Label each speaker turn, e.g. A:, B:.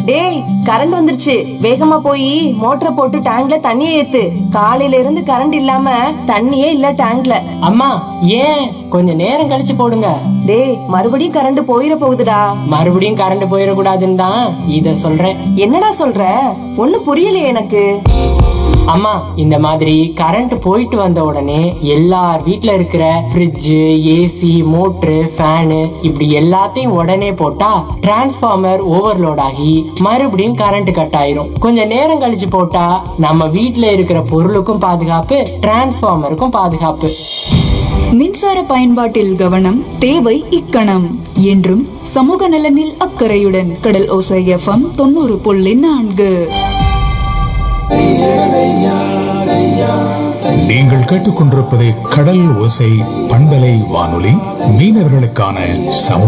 A: டேய் கரண்ட் வந்துருச்சு வேகமா போய் மோட்டரை போட்டு டேங்க்ல தண்ணியை ஏத்து காலையில இருந்து கரண்ட் இல்லாம தண்ணியே இல்ல டேங்க்ல
B: அம்மா ஏன் கொஞ்சம் நேரம் கழிச்சு போடுங்க
A: டேய் மறுபடியும் கரண்ட் போயிட போகுதுடா
B: மறுபடியும் கரண்ட் போயிடக்கூடாதுன்னு தான் இத சொல்றேன்
A: என்னடா சொல்ற ஒண்ணும் புரியலையே எனக்கு
B: அம்மா இந்த மாதிரி கரண்ட் போயிட்டு வந்த உடனே எல்லார் வீட்ல இருக்கிற ஃப்ரிட்ஜ் ஏசி மோட்ரு ஃபேனு இப்படி எல்லாத்தையும் உடனே போட்டா டிரான்ஸ்ஃபார்மர் ஓவர்லோட் ஆகி மறுபடியும் கரண்ட் கட் ஆயிரும் கொஞ்சம் நேரம் கழிச்சு போட்டா நம்ம வீட்ல இருக்கிற பொருளுக்கும் பாதுகாப்பு டிரான்ஸ்ஃபார்மருக்கும் பாதுகாப்பு
C: மின்சார பயன்பாட்டில் கவனம் தேவை இக்கணம் என்றும் சமூக நலனில் அக்கறையுடன் கடல் ஓசை எஃப்எம் தொண்ணூறு புள்ளி நான்கு
D: நீங்கள் கேட்டுக்கொண்டிருப்பது கடல் ஓசை பண்பலை வானொலி மீனவர்களுக்கான சமூக